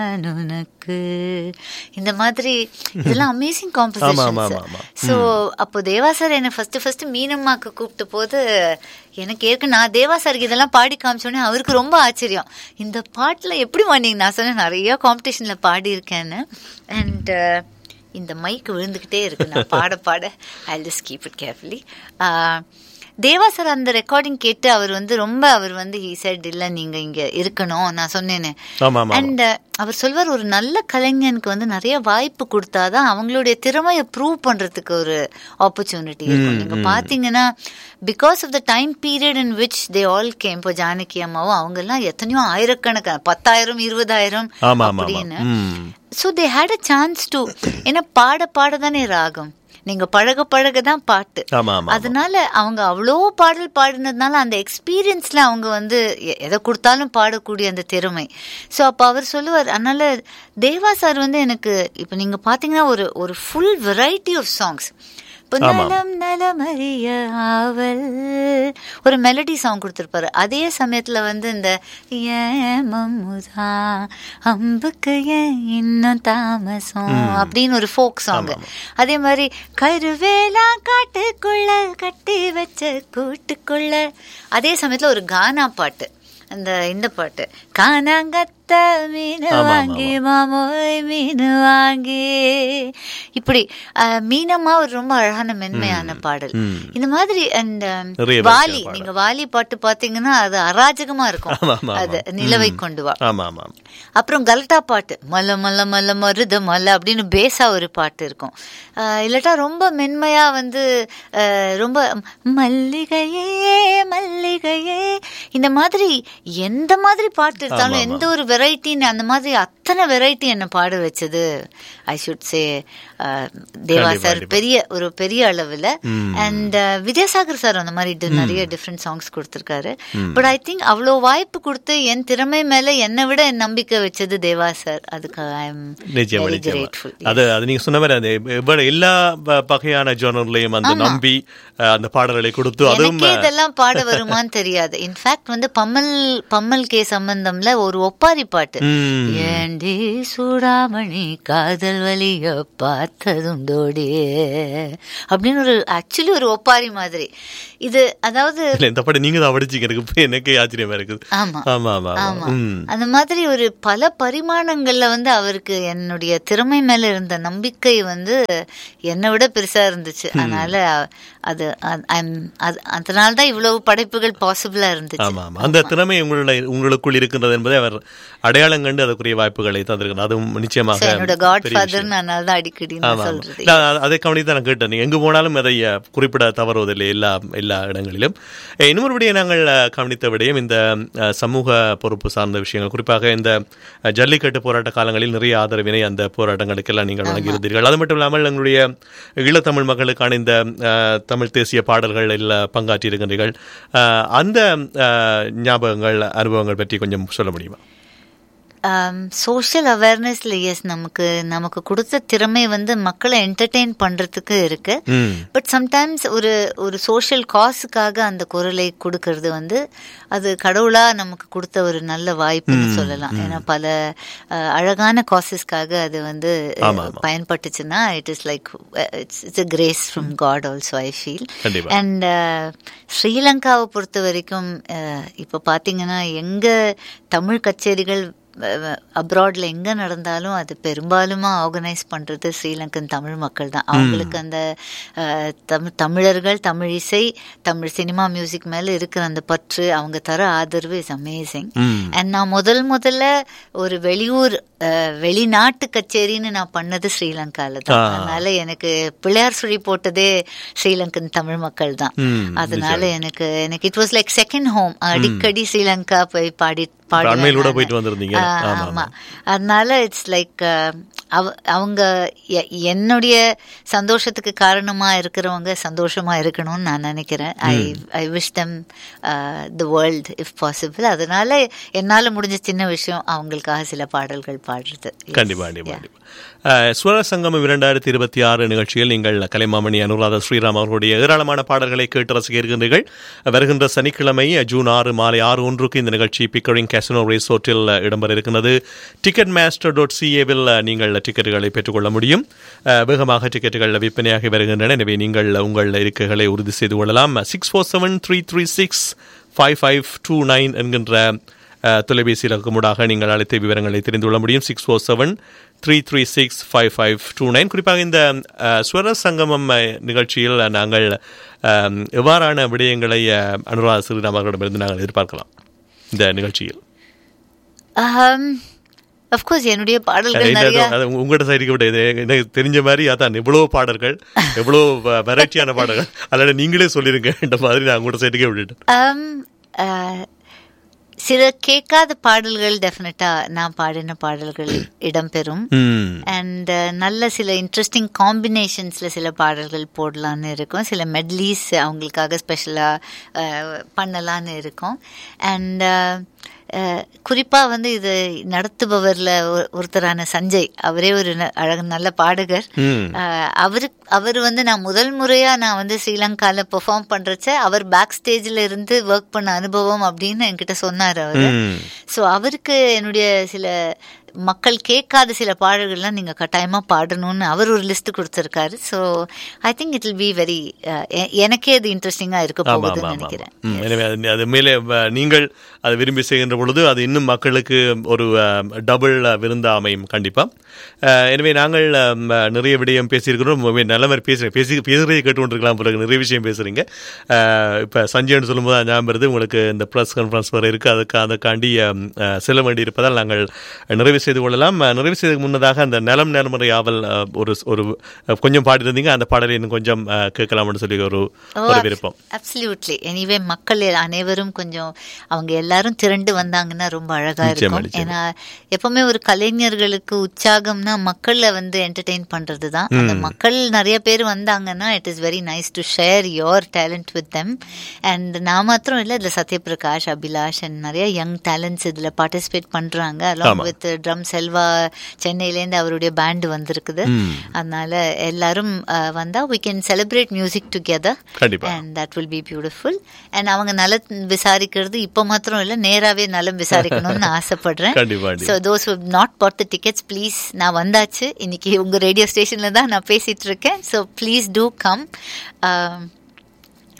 நான் உனக்கு இந்த மாதிரி இதெல்லாம் அமேசிங் ஆமா, ஆமா, காம்போசிஷன் ஆமா, ஆமா. ஸோ அப்போ தேவா சார் என்னை ஃபர்ஸ்ட் ஃபர்ஸ்ட் மீனம்மாக்கு கூப்பிட்ட போது எனக்கு ஏற்க நான் தேவா சாருக்கு இதெல்லாம் பாடி காமிச்சோடனே அவருக்கு ரொம்ப ஆச்சரியம் இந்த பாட்டில் எப்படி பண்ணீங்க நான் சொன்னேன் நிறைய காம்படிஷனில் பாடியிருக்கேன்னு அண்ட் இந்த மைக் விழுந்துக்கிட்டே இருக்கு நான் பாட பாட I just keep it carefully Deva sir அந்த ரெக்கார்டிங் கேட்டு அவர் வந்து ரொம்ப அவர் வந்து ஹீ செட் இல்லை நீங்க இங்க இருக்கணும் நான் சொன்னேன்னு ஆமா ஆமா அண்ட் அவர் சொல்வார் ஒரு நல்ல கலைஞனுக்கு வந்து நிறைய வாய்ப்பு கொடுத்தாதான் அவங்களுடைய திறமையை ப்ரூவ் பண்றதுக்கு ஒரு ஆப்பர்ச்சுனிட்டி இருக்கும் நீங்க பாத்தீங்கன்னா because of the time period in which they all came இப்போ ஜானகி அம்மாவும் அவங்க எல்லாம் எத்தனையோ ஆயிரக்கணக்கான பத்தாயிரம் இருபதாயிரம் ஆமா ஆமா ஆமா அப்படின்னு ம் so they had a chance to ஏன்னா பாட பாட தானே ராகம் நீங்க பழக பழக தான் பாட்டு ஆமா ஆமா அதனால அவங்க அவ்வளோ பாடல் பாடினதுனால அந்த எக்ஸ்பீரியன்ஸ்ல அவங்க வந்து எ- எதை கொடுத்தாலும் பாடக்கூடிய அந்த திறமை ஸோ அப்போ அவர் சொல்லுவார் அதனால தேவா சார் வந்து எனக்கு இப்போ நீங்க பாத்தீங்கன்னா ஒரு ஒரு ஃபுல் வெரைட்டி ஆஃப் சாங்ஸ் இப்போ ஆமாம். நலம் நலமறிய ஆவல் ஒரு மெலடி சாங் கொடுத்துருப்பாரு அதே சமயத்துல வந்து இந்த ஏன் மம்முதா அம்புக்கு ஏன் இன்னும் தாமசம் அப்படின்னு ஒரு ஃபோக் சாங் அதே மாதிரி கருவேலா காட்டுக்குள்ள கட்டி வச்ச கூட்டுக்குள்ள அதே சமயத்துல ஒரு கானா பாட்டு அந்த இந்த பாட்டு கானாங்கத்த மீன் ஆமா, வாங்கி மாமோய் மீன் வாங்கி இப்படி அஹ், மீனம்மா ஒரு ரொம்ப அழகான மென்மையான பாடல் ம். இந்த மாதிரி அந்த நிறைய வாலி வரிசையா நீங்க வாலி பாட்டு பாத்தீங்கன்னா அது அராஜகமா ஆமா, இருக்கும் ஆமா, அது ஆமா. நிலவை ம். கொண்டு வா ஆமா ஆமா அப்புறம் கல்டா பாட்டு மல்ல மல்ல மல்ல மருத மல்ல அப்படின்னு பேஸா ஒரு பாட்டு இருக்கும் ஆஹ் இல்லாட்டா ரொம்ப மென்மையா வந்து ஆஹ் ரொம்ப மல்லிகையே மல்லிகையே இந்த மாதிரி எந்த மாதிரி பாட்டு எடுத்தாலும் ஆமா, எந்த ஒரு வெரைட்டின்னு அந்த மாதிரி அத்தனை வெரைட்டி என்ன பாட வச்சது ஐ ஷுட் சே தேவா கண்டிப்பா, சார் கண்டிப்பா. பெரிய ஒரு பெரிய அளவுல ம். அண்ட் வித்யாசாகர் சார் அந்த மாதிரி டி- நிறைய டிஃப்ரெண்ட் சாங்ஸ் கொடுத்திருக்காரு பட் ஐ திங்க் அவ்வளோ வாய்ப்பு கொடுத்து என் திறமை மேல என்னை விட என் நம்பிக்கை வச்சது தேவா சார் அதுக்கு ஐ எம் நிச்சயமா வெரி நிச்சயமா கிரேட்ஃபுல் அது அது நீங்க சொன்ன மாதிரி அந்த எவ்வளவு எல்லா வ- வகையான ஜோனர்லயும் அந்த நம்பி அஹ், அந்த பாடல்களை கொடுத்து அதுவும் எனக்கே இதெல்லாம் பாட வருமான்னு தெரியாது இன்ஃபேக்ட் வந்து பம்மல் பம்மல் கே சம்பந்தம்ல ஒரு ஒப்பாரி பாட்டு ம். ஏண்டி சூடாமணி காதல் வலிய பார்த்ததுண்டோடி அப்படின்னு ஒரு ஆக்சுவலி ஒரு ஒப்பாரி மாதிரி இது அதாவது இல்ல இந்த பாட்டு நீங்க தான் படிச்சீங்க எனக்கு இப்ப எனக்கே ஆச்சரியமா இருக்குது ஆமா ஆமா ஆமா ஆமா ஆமா ம். அந்த மாதிரி ஒரு பல பரிமாணங்கள்ல வந்து அவருக்கு என்னுடைய திறமை மேல இருந்த நம்பிக்கை வந்து என்னை விட பெருசா இருந்துச்சு அதனால அது அது- I'm- அது- அதனால தான் இவ்வளவு படைப்புகள் பாசிபிளா இருந்துச்சு ஆமா ஆமா அந்த திறமை உங்களுடைய உங்களுக்குள் இருக்கின்றது என்பதை அவர் அடையாளம் கண்டு அதற்குரிய வாய்ப்புகளை தந்திருக்கிறார் அதுவும் நிச்சயமாக So, என்னோட காட் பெரிய விஷயம். ஃபாதர் அதனால தான் அடிக்கடி நான் ஆமா, ஆமா. சொல்றது நான் அ- அதை கவனித்து நான் கேட்டேன் நீங்க எங்கு போனாலும் அதை அ, குறிப்பிட தவறுவதில்லை எல்லா எல்லா இடங்களிலும் அஹ், இன்னொரு விடயம் நாங்கள் அ, கவனித்த விடயம் இந்த அ, சமூக பொறுப்பு சார்ந்த விஷயங்கள் குறிப்பாக இந்த அ, ஜல்லிக்கட்டு போராட்ட காலங்களில் நிறைய ஆதரவினை அந்த போராட்டங்களுக்கெல்லாம் நீங்கள் வழங்கியிருந்தீர்கள் அது மட்டும் இல்லாமல் எங்களுடைய ஈழத்தமிழ் மக்களுக்கான இந்த அ, தமிழ் தேசிய பாடல்கள் எல்லாம் பங்காற்றி இருக்கின்றீர்கள் அ, அந்த அ, ஞாபகங்கள் அனுபவங்கள் பற்றி கொஞ்சம் சொல்ல முடியுமா சோஷியல் அவேர்னஸ்ல எஸ் நமக்கு நமக்கு கொடுத்த திறமை வந்து மக்களை என்டர்டெயின் பண்றதுக்கு இருக்கு ம் பட் சம்டைம்ஸ் ஒரு ஒரு சோஷியல் காசுக்காக அந்த குரலை கொடுக்கறது வந்து அது கடவுளா நமக்கு கொடுத்த ஒரு நல்ல வாய்ப்புன்னு சொல்லலாம் ஏன்னா பல அஹ், அழகான காசஸ்க்காக அது வந்து அஹ், ஆமா, ஆமா. பயன்பட்டுச்சுன்னா it is like it's it's a grace from God also I feel கண்டிப்பா. அண்ட் ஸ்ரீலங்காவை பொறுத்த வரைக்கும் அஹ், இப்ப பாத்தீங்கன்னா எங்க தமிழ் கச்சேரிகள் அப்ராட்ல எங்க நடந்தாலும் அது பெரும்பாலுமா ஆர்கனைஸ் பண்றது ஸ்ரீலங்கன் தமிழ் மக்கள் தான் அவங்களுக்கு அந்த அஹ், தமிழ் தமிழர்கள் தமிழ் இசை தமிழ் சினிமா மியூசிக் மேல இருக்கிற அந்த பற்று அவங்க தர ஆதரவு இஸ் அமேசிங் ம் அண்ட் நான் முதல் முதல்ல ஒரு வெளியூர் அஹ், வெளிநாட்டு கச்சேரின்னு நான் பண்ணது ஸ்ரீலங்கால தான் ஆ. அதனால எனக்கு பிள்ளையார் சுழி போட்டதே ஸ்ரீலங்கன் தமிழ் மக்கள் தான் ம், அதனால எனக்கு எனக்கு it was like second home அடிக்கடி ஸ்ரீலங்கா போய் பாடி அண்மையில் கூட பாடுவேன் போயிட்டு வந்திருந்தீங்க நானு. ஆ, ஆமா ஆமா அதனால இட்ஸ் லைக் அவ அவங்க எ- என்னுடைய சந்தோஷத்துக்கு காரணமா இருக்கிறவங்க சந்தோஷமா இருக்கணும்னு நான் நினைக்கிறேன் I I wish them the world if possible அதனால என்னால முடிஞ்ச சின்ன விஷயம் அவங்களுக்காக சில பாடல்கள் பாடுறது கண்டிப்பா கண்டிப்பா கண்டிப்பா அஹ், ஸ்வர சங்கமம் இரண்டாயிரத்தி இருபத்தி ஆறு நிகழ்ச்சியில் நீங்கள் கலைமாமணி அனுராதா ஸ்ரீராம் அவர்களுடைய ஏராளமான பாடல்களை கேட்டு ரசிக்க இருக்கின்றீர்கள் வருகின்ற சனிக்கிழமை ஜூன் ஆறு மாலை ஆறு ஒன்றுக்கு இந்த நிகழ்ச்சி பிக்கரிங் கேசினோ ரிசோர்ட்டில் இடம்பெற இருக்கிறது டிக்கெட் மாஸ்டர் டாட் சிஏவில் நீங்கள் டிக்கெட்டுகளை பெற்றுக்கொள்ள முடியும் அஹ், வேகமாக டிக்கெட்டுகள் விற்பனையாகி வருகின்றன எனவே நீங்கள் உங்கள் இருக்கைகளை உறுதி செய்து கொள்ளலாம் six four seven three three six five five two nine என்கின்ற அஹ், தொலைபேசி இலக்கமுடாக நீங்கள் அழைத்த விவரங்களை தெரிந்து கொள்ள முடியும் six four seven three three six five five two nine குறிப்பாக இந்த அஹ், ஸ்வர சங்கமம் அஹ், நிகழ்ச்சியில் நாங்கள் அஹ், எவ்வாறான விடயங்களை அஹ், அனுராதா ஸ்ரீராம் அவர்களிடமிருந்து நாங்கள் எதிர்பார்க்கலாம் இந்த நிகழ்ச்சியில் அஃப்கோர்ஸ் என்னுடைய பாடல்கள் நிறைய அது உங்கள்கிட்ட சைடுக்கு விட இது எனக்கு தெரிஞ்ச மாதிரி அதான் எவ்வளோ பாடல்கள் எவ்வளோ வெரைட்டியான பாடல்கள் அதனால நீங்களே சொல்லிருங்க இந்த மாதிரி நான் உங்கள்கிட்ட சைடுக்கே விட்டுட்டேன் Um, uh, சில கேட்காத பாடல்கள் டெஃபினட்டா நான் பாடின பாடல்கள் இடம்பெறும் ம் அண்ட் நல்ல சில இன்ட்ரெஸ்டிங் காம்பினேஷன்ஸ்ல சில பாடல்கள் போடலான்னு இருக்கும் சில மெட்லீஸ் அவங்களுக்காக ஸ்பெஷலாக பண்ணலான்னு இருக்கும் அண்ட் குறிப்பாக வந்து இது நடத்துபவரில் ஒருத்தரான சஞ்சய் அவரே ஒரு ந- அழகு நல்ல பாடகர் ம் அஹ் அவரு அவர் வந்து நான் முதல் முறையா நான் வந்து ஸ்ரீலங்கால பெர்ஃபார்ம் பண்றச்ச அவர் பேக் ஸ்டேஜ்ல இருந்து ஒர்க் பண்ண அனுபவம் அப்படின்னு என்கிட்ட சொன்னார் அவரு ம் ஸோ அவருக்கு என்னுடைய சில மக்கள் கேட்காத சில பாடல்கள்லாம் நீங்க கட்டாயமா பாடணும்னு அவர் ஒரு லிஸ்ட் கொடுத்திருக்காரு so I think it will be very எனக்கே அது இன்ட்ரெஸ்டிங்கா இருக்க ஆமா, ஆமா, போகுதுன்னு ஆமா, நினைக்கிறேன் ஆமா. ம், எனவே அது- அது மேலே அஹ், நீங்கள் அதை விரும்பி செய்கின்ற பொழுது அது இன்னும் மக்களுக்கு ஒரு டபுள் விருந்தா அமையும் கண்டிப்பா அஹ், எனவே நாங்கள் அம், நிறைய விடயம் பேசியிருக்கிறோம் ரொம்பவே நல்ல மாதிரி பேசுறேன் பேசி பேசுறதை கேட்டுக்கொண்டிருக்கலாம் பிறகு நிறைய விஷயம் பேசுறீங்க அஹ், இப்ப சஞ்சய்னு சொல்லும்போது தான் ஞாபகம் வருது உங்களுக்கு இந்த ப்ரெஸ் கான்ஃபரன்ஸ் வர இருக்கு அதுக்கு அதுக்காண்டி அம், அஹ், செல்ல வேண்டி இருப்பதால் நாங்கள் நிறைவு செய்து கொள்ளலாம் அஹ், நிறைவு செய்வதற்கு முன்னதாக அந்த நலம் நேர்மறை ஆவல் அஹ், ஒரு ஒரு அஹ், கொஞ்சம் பாடியிருந்தீங்க அந்த பாடலை இன்னும் கொஞ்சம் அஹ், கேட்கலாம்னு சொல்லி ஒரு ஒரு விருப்பம் அப்சல்யூட்லி எனிவே மக்கள் அனைவரும் கொஞ்சம் அவங்க எல்லாரும் திரண்டு வந்தாங்கன்னா ரொம்ப அழகா நிச்சயமா, இருக்கும் நிச்சயமா. ஏன்னா எப்பவுமே ஒரு கலைஞர்களுக்கு உற்சாகம்னா மக்களை வந்து என்டர்டெயின் பண்றது தான் அந்த மக்கள் நிறைய பேர் வந்தாங்கன்னா it is very nice to share your talent with them and நான் மாத்திரம் இல்லை இதுல சத்யபிரகாஷ் அபிலாஷ் அண்ட் நிறைய யங் டேலண்ட்ஸ் இதுல பார்ட்டிசிபேட் பண்றாங்க அலாங் ஆமா. வித் ட்ரம் செல்வா சென்னையிலேருந்து அவருடைய பேண்ட் வந்திருக்குது ம். அதனால எல்லாரும் அஹ், வந்தா we can celebrate music together கண்டிப்பா. and that will be beautiful and அவங்க நலம் விசாரிக்கிறது இப்ப மாத்திரம் இல்ல நேராவே நலம் விசாரிக்கணும்னு ஆசைப்படுறேன் கண்டிப்பா, கண்டிப்பா. so those who have not bought the tickets please நான் வந்தாச்சு இன்னைக்கு உங்க ரேடியோ ஸ்டேஷன்ல தான் நான் பேசிட்டு இருக்கேன் so please do come um,